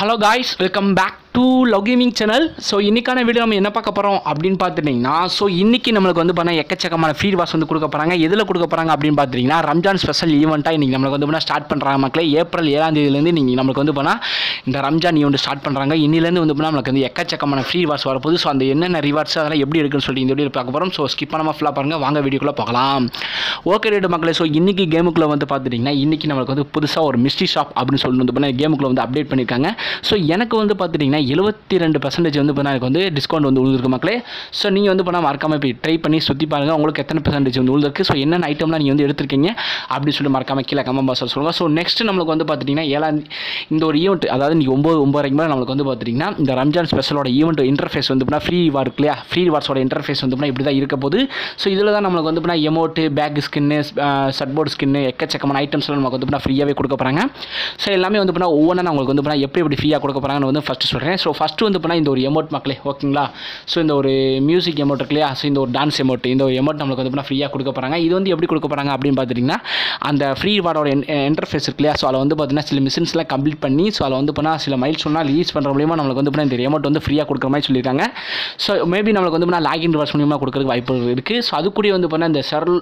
hello guys welcome back to love gaming channel so இன்றைக்கான video நம்ம என்ன பார்க்க போகிறோம் அப்படின்னு பார்த்துட்டிங்கன்னா ஸோ இன்றைக்கி நம்மளுக்கு வந்து பண்ண எக்கச்சக்கமான ஃப்ரீ வாஸ் வந்து கொடுக்க போகிறாங்க எதில் கொடுக்க போகிறாங்க அப்படின்னு பார்த்துட்டிங்கன்னா ரம்ஜான் ஸ்பெஷல் ஈவெண்ட்டாக இன்றைக்கி நம்மளுக்கு வந்து பண்ணால் ஸ்டார்ட் பண்ணுறாங்க மக்களே ஏப்ரல் ஏழாம் தேதியிலேருந்து நீங்கள் நம்மளுக்கு வந்து பண்ணால் இந்த ரம்ஜான் ஈவெண்ட் ஸ்டார்ட் பண்ணுறாங்க இன்னிலேருந்து வந்து பண்ணால் நம்மளுக்கு வந்து எக்கச்சக்கமான ஃப்ரீ வாஸ் வரப்போகுது ஸோ அந்த என்னென்ன ரிவார்ட்ஸ் அதெல்லாம் எப்படி இருக்குன்னு சொல்லி இந்த வீடியோ பார்க்க போகிறோம் ஸோ ஸ்கிப் பண்ணாமல் ஃபுல்லாக பாருங்கள் வாங்க வீடியோக்குள்ளே பார்க்கலாம் ஓகே ரேட்டு மக்களே ஸோ இன்றைக்கி கேமுக்குள்ளே வந்து பார்த்துட்டிங்கன்னா இன்றைக்கி நம்மளுக்கு வந்து புதுசாக ஒரு மிஸ்ட்ரி ஷாப் அப்படின்னு சொல்லி வந்து பண்ண கேமுக்குள்ளே வந்து அப்டேட் பண்ணியிருக்காங்க ஸோ எனக்கு வந்து பார்த்துட்டிங்கன்னா எழுபத்தி ரெண்டு பர்சன்டேஜ் வந்து பண்ணால் எனக்கு வந்து டிஸ்கவுண்ட் வந்து உழுதுருக்கு மக்களே ஸோ நீங்கள் வந்து பண்ணால் மறக்காமல் போய் ட்ரை பண்ணி சுற்றி பாருங்கள் உங்களுக்கு எத்தனை பர்சன்டேஜ் வந்து உழுதுருக்கு ஸோ என்னென்ன ஐட்டம்லாம் நீங்கள் வந்து எடுத்திருக்கீங்க அப்படின்னு சொல்லி மறக்காமல் கீழே கமெண்ட் பாக்ஸில் சொல்லுங்கள் ஸோ நெக்ஸ்ட் நம்மளுக்கு வந்து பார்த்துட்டிங்கன்னா ஏழாம் இந்த ஒரு ஈவெண்ட் அதாவது நீங்கள் ஒம்பது ஒம்பது மேலே நம்மளுக்கு வந்து பார்த்துட்டிங்கன்னா இந்த ரம்ஜான் ஸ்பெஷலோட ஈவெண்ட் இன்டர்ஃபேஸ் வந்து பண்ணால் ஃப்ரீ வார் இருக்கு இல்லையா ஃப்ரீ வார்ஸோட இன்டர்ஃபேஸ் வந்து பண்ணால் இப்படி தான் இருக்க போது ஸோ இதில் தான் நம்மளுக்கு வந்து பண்ணால் எமோட்டு பேக் ஸ்கின்னு சட்போர்ட் ஸ்கின்னு எக்கச்சக்கமான ஐட்டம்ஸ்லாம் நமக்கு வந்து பண்ணால் ஃப்ரீயாகவே கொடுக்க போகிறாங்க ஸோ எல்லாமே வந்து பண்ணால் ஒவ்வொன்றா நான் உங்களுக்கு வந்து பண்ணால் எப்படி எப்படி ஃப்ரீயாக கொடுக்க போகிறாங்கன்னு வந்து ஃபஸ்ட்டு சொல்கிறேன் ஸோ ஃபஸ்ட்டு வந்து பண்ணால் இந்த ஒரு எமோட் மக்களே ஓகேங்களா ஸோ இந்த ஒரு மியூசிக் எமோட் இருக்கு இல்லையா ஸோ இந்த ஒரு டான்ஸ் எமோட் இந்த ஒரு எமோட் நம்மளுக்கு வந்து பண்ணால் ஃப்ரீயாக கொடுக்க போகிறாங்க இது வந்து எப்படி கொடுக்க போகிறாங்க அப்படின்னு பார்த்துட்டிங்கன்னா அந்த ஃப்ரீ வார்டோட இன்டர்ஃபேஸ் இருக்கு இல்லையா ஸோ அதில் வந்து பார்த்தீங்கன்னா சில மிஷின்ஸ்லாம் கம்ப்ளீட் பண்ணி ஸோ அதில் வந்து பண்ணால் சில மைல் சொன்னால் ரிலீஸ் பண்ணுற மூலியமாக நம்மளுக்கு வந்து பண்ணால் இந்த எமௌண்ட் வந்து ஃப்ரீயாக கொடுக்குற மாதிரி சொல்லியிருக்காங்க ஸோ மேபி நம்மளுக்கு வந்து பண்ணால் லாகின் ரிவர்ஸ் மூலியமாக கொடுக்குறதுக்கு வாய்ப்பு இருக்குது ஸோ அது கூட வந்து பண்ணால் இந்த செரல்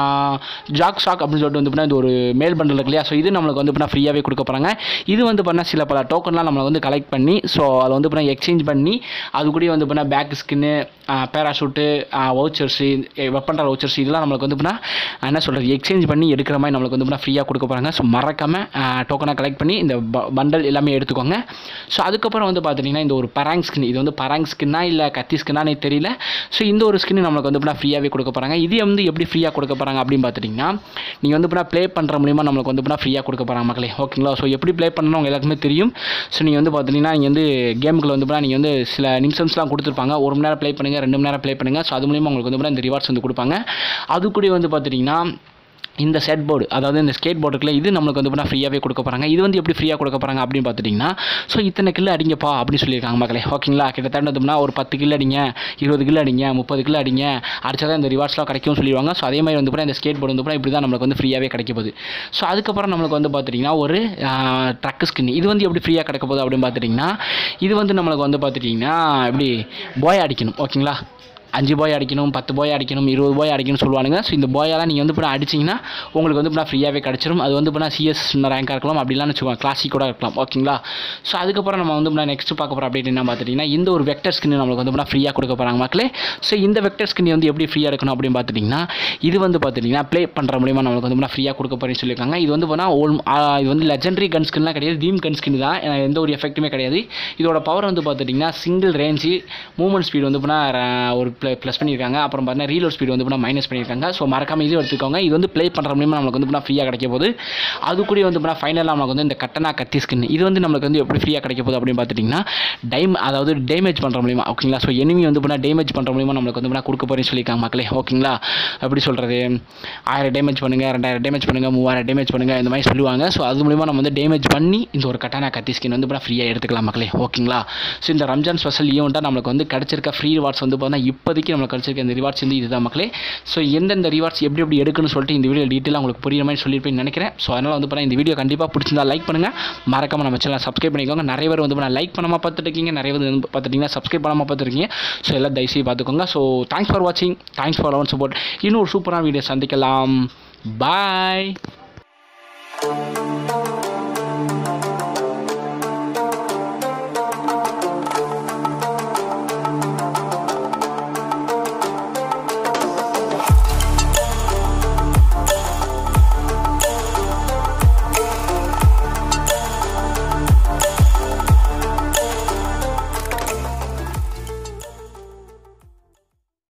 ஜாக் ஷாக் அப்படின்னு சொல்லிட்டு வந்து பண்ணால் இந்த ஒரு மேல் பண்டல் இருக்கு இல்லையா ஸோ இது நம்மளுக்கு வந்து பண்ணால் ஃப்ரீயாகவே கொடுக்க போகிறாங்க இது வந்து பண்ணால் சில பல டோக்கன்லாம் நம்மளை வந்து கலெக்ட் பண்ணி ஸோ அதை வந்து பண்ணால் எக்ஸ்சேஞ்ச் பண்ணி அது கூட வந்து பண்ணால் பேக் ஸ்கின்னு பேராஷூட்டு வவுச்சர்ஸு வெப்பன்ற வவுச்சர்ஸ் இதெல்லாம் நம்மளுக்கு வந்து பண்ணால் என்ன சொல்கிறது எக்ஸ்சேஞ்ச் பண்ணி எடுக்கிற மாதிரி நம்மளுக்கு வந்து பண்ணால் ஃப்ரீயாக கொடுக்க போகிறாங்க ஸோ மறக்காமல் டோக்கனாக கலெக்ட் பண்ணி இந்த பண்டல் எல்லாமே எடுத்துக்கோங்க ஸோ அதுக்கப்புறம் வந்து பார்த்துட்டிங்கன்னா இந்த ஒரு பராங் ஸ்கின் இது வந்து பராங் ஸ்கின்னா இல்லை கத்தி ஸ்கின்னானே தெரியல ஸோ இந்த ஒரு ஸ்கின் நம்மளுக்கு வந்து பண்ணால் ஃப்ரீயாகவே கொடுக்க போகிறாங்க இது வந்து எப்படி ஃப்ரீயாக கொடுக்க போகிறாங்க அப்படின்னு பார்த்துட்டிங்கன்னா நீங்கள் வந்து இப்போ ப்ளே பண்ணுற மூலிமா நம்மளுக்கு வந்து இப்போ ஃப்ரீயாக கொடுக்க போகிறாங்க மக்களே ஓகேங்களா ஸோ எப்படி ப்ளே பண்ணணும் உங்கள் எல்லாருக்குமே தெரியும் ஸோ நீங்கள் வந்து பார்த்தீங்கன்னா நீங்கள் வந்து கேமுக்குள்ள வந்து இப்போ நீங்கள் வந்து சில நிமிஷம்ஸ்லாம் கொடுத்துருப்பாங்க ஒரு மணி நேரம் ப்ளே பண்ணுங்கள் ரெண்டு மணி நேரம் ப்ளே பண்ணுங்கள் ஸோ அது மூலிமா உங்களுக்கு வந்து இந்த ரிவார்ட்ஸ் வந்து கொடுப்பாங்க அது கூட வந்து பார்த்துட்டிங்கன்னா இந்த செட் போர்டு அதாவது இந்த ஸ்கேட் போர்டு இருக்குல்ல இது நம்மளுக்கு வந்து பண்ணால் ஃப்ரீயாகவே கொடுக்க போகிறாங்க இது வந்து எப்படி ஃப்ரீயாக கொடுக்க போகிறாங்க அப்படின்னு பார்த்துட்டிங்கன்னா ஸோ இத்தனை கிலோ அடிங்கப்பா அப்படின்னு சொல்லியிருக்காங்க மக்களே ஓகேங்களா கிட்டத்தட்ட வந்தோம்னா ஒரு பத்து கிலோ அடிங்க இருபது கிலோ அடிங்க முப்பது கிலோ அடிங்க அடிச்சா தான் இந்த ரிவார்ட்ஸ்லாம் கிடைக்கும்னு சொல்லிடுவாங்க ஸோ அதே மாதிரி வந்து பண்ணால் இந்த ஸ்கேட் போர்டு வந்து பண்ணால் இப்படி தான் நம்மளுக்கு வந்து ஃப்ரீயாகவே கிடைக்க போகுது ஸோ அதுக்கப்புறம் நம்மளுக்கு வந்து பார்த்துட்டிங்கன்னா ஒரு ட்ரக் ஸ்கின் இது வந்து எப்படி ஃப்ரீயாக கிடைக்க போகுது அப்படின்னு பார்த்துட்டிங்கன்னா இது வந்து நம்மளுக்கு வந்து பார்த்துட்டிங்கன்னா எப்படி போய் அடிக்கணும் ஓகேங்களா அஞ்சு பாய் அடிக்கணும் பத்து பாய் அடிக்கணும் இருபது பாய் அடிக்கணும்னு சொல்லுவானுங்க ஸோ இந்த பாயெல்லாம் நீங்கள் வந்து இப்போ அடிச்சிங்கன்னா உங்களுக்கு வந்து இப்போ ஃப்ரீயாகவே கிடச்சிரும் அது வந்து இப்போ சிஎஸ் ரேங்காக இருக்கலாம் அப்படிலாம் வச்சுக்கோங்க கிளாசிக் கூட இருக்கலாம் ஓகேங்களா ஸோ அதுக்கப்புறம் நம்ம வந்து இப்போ நெக்ஸ்ட் பார்க்க போகிற அப்டேட் என்ன பார்த்துட்டிங்கன்னா இந்த ஒரு வெக்டர் ஸ்கின் நம்மளுக்கு வந்து இப்போ ஃப்ரீயாக கொடுக்க போகிறாங்க மக்களே ஸோ இந்த வெக்டர் ஸ்கின் வந்து எப்படி ஃப்ரீயாக இருக்கணும் அப்படின்னு பார்த்துட்டிங்கன்னா இது வந்து பார்த்துட்டிங்கன்னா ப்ளே பண்ணுற மூலியமாக நம்மளுக்கு வந்து ஃப்ரீயாக கொடுக்க போகிறேன்னு சொல்லியிருக்காங்க இது வந்து போனால் ஓல் இது வந்து லெஜெண்டரி கன் ஸ்கின்லாம் கிடையாது தீம் கன் ஸ்கின் தான் எந்த ஒரு எஃபெக்ட்டுமே கிடையாது இதோட பவர் வந்து பார்த்துட்டிங்கன்னா சிங்கிள் ரேஞ்சு மூவ்மெண்ட் ஸ்பீடு வந்து போனால் ஒரு ப்ளே ப்ளஸ் பண்ணியிருக்காங்க அப்புறம் பார்த்தீங்கன்னா ரீலோட் ஸ்பீடு வந்து பண்ணால் மைனஸ் பண்ணியிருக்காங்க ஸோ மறக்காம இது எடுத்துக்கோங்க இது வந்து ப்ளே பண்ணுற மூலியமாக நம்மளுக்கு வந்து பண்ணால் ஃப்ரீயாக கிடைக்க போகுது அது கூட வந்து பண்ணால் ஃபைனலாக நமக்கு வந்து இந்த கட்டனா கத்தி ஸ்கின் இது வந்து நம்மளுக்கு வந்து எப்படி ஃப்ரீயாக கிடைக்க போகுது அப்படின்னு பார்த்துட்டிங்கன்னா டைம் அதாவது டேமேஜ் பண்ணுற மூலியமா ஓகேங்களா ஸோ எனிமி வந்து பண்ணால் டேமேஜ் பண்ணுற மூலியமா நம்மளுக்கு வந்து பண்ணால் கொடுக்க போகிறேன்னு சொல்லியிருக்காங்க மக்களே ஓகேங்களா எப்படி சொல்கிறது ஆயிரம் டேமேஜ் பண்ணுங்கள் ரெண்டாயிரம் டேமேஜ் பண்ணுங்கள் மூவாயிரம் டேமேஜ் பண்ணுங்கள் இந்த மாதிரி சொல்லுவாங்க ஸோ அது மூலிமா நம்ம வந்து டேமேஜ் பண்ணி இந்த ஒரு கட்டானா கத்தி ஸ்கின் வந்து பண்ணால் ஃப்ரீயாக எடுத்துக்கலாம் மக்களே ஓகேங்களா ஸோ இந்த ரம்ஜான் ஸ்பெஷல் ஈவெண்ட்டாக நம்மளுக்கு வந்து கிடச்சிருக்க ஃப்ரீ ரிவார்ட்ஸ் வந்து பார்த்தீங்கன்னா இப்போதைக்கு நம்மளுக்கு கிடச்சிருக்க இந்த ரிவார்ட்ஸ் வந்து இதுதான் மக்களே ஸோ எந்தெந்த ரிவார்ட்ஸ் எப்படி எப்படி எடுக்கணும்னு சொல்லிட்டு இந்த வீடியோ டீட்டெயிலாக உங்களுக்கு புரியுற மாதிரி சொல்லியிருப்பேன்னு நினைக்கிறேன் ஸோ அதனால் வந்து பார்த்தா இந்த வீடியோ கண்டிப்பாக பிடிச்சிருந்தா லைக் பண்ணுங்கள் மறக்காம நம்ம சேனல் சப்ஸ்கிரைப் பண்ணிக்கோங்க நிறைய பேர் வந்து லைக் பண்ணாமல் பார்த்துட்டு இருக்கீங்க நிறைய பேர் வந்து பார்த்துட்டிங்கன்னா சப்ஸ்கிரைப் பண்ணாமல் பார்த்துருக்கீங்க ஸோ எல்லாம் தயவுசெய்து பார்த்துக்கோங்க ஸோ தேங்க்ஸ் ஃபார் வாட்சிங் தேங்க்ஸ் ஃபார் லவன் சப்போர்ட் இன்னும் ஒரு சூப்பரான வீடியோ சந்திக்கலாம் பாய்